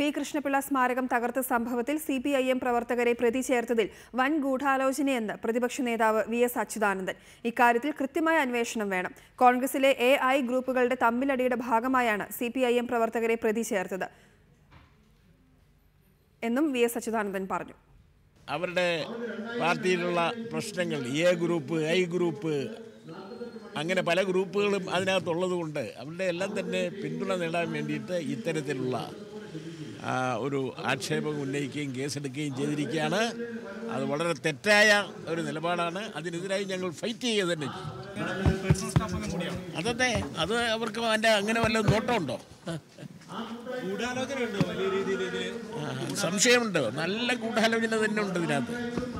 P Krishnapillai സ്മാരകം തകർത്ത സംഭവത്തിൽ സി പി ഐ എം പ്രവർത്തകരെ പ്രതി ചേർത്തതിൽ വൻ ഗൂഢാലോചനയെന്ന് പ്രതിപക്ഷ നേതാവ് വി എസ് അച്യുതാനന്ദൻ ഇക്കാര്യത്തിൽ കൃത്യമായ അന്വേഷണം വേണം കോൺഗ്രസിലെ എ ഐ ഗ്രൂപ്പുകളുടെ തമ്മിലടിയുടെ ഭാഗമായാണ് സി പി ഐ എം പ്രവർത്തകരെ പ്രതി ചേർത്തത് എന്നും വി എസ് അച്യുതാനന്ദൻ പറഞ്ഞു അവരുടെ പാർട്ടിയിലുള്ള പ്രശ്നങ്ങൾ എ ഗ്രൂപ്പ് ഐ ഗ്രൂപ്പ് അങ്ങനെ പല ഗ്രൂപ്പുകളും അതിനകത്തുള്ളത് കൊണ്ട് അവരുടെ എല്ലാം തന്നെ പിന്തുണ നേടാൻ വേണ്ടിയിട്ട് ഇത്തരത്തിലുള്ള ആ, ഒരു ആക്ഷേപം ഉന്നയിക്കുകയും കേസെടുക്കുകയും ചെയ്തിരിക്കുകയാണ് അത് വളരെ തെറ്റായ ഒരു നിലപാടാണ് അതിനെതിരായി ഞങ്ങൾ ഫൈറ്റ് ചെയ്യുക തന്നെ ചെയ്യും അതത്തെ അത് അവർക്ക് അതിൻ്റെ അങ്ങനെ വല്ല നോട്ടമുണ്ടോ ഗൂഢാലോചനയുണ്ടോ വലിയ രീതിയിൽ ഇതിൽ ആ, സംശയമുണ്ട് നല്ല ഗൂഢാലോചന തന്നെ ഉണ്ട് ഇതിനകത്ത്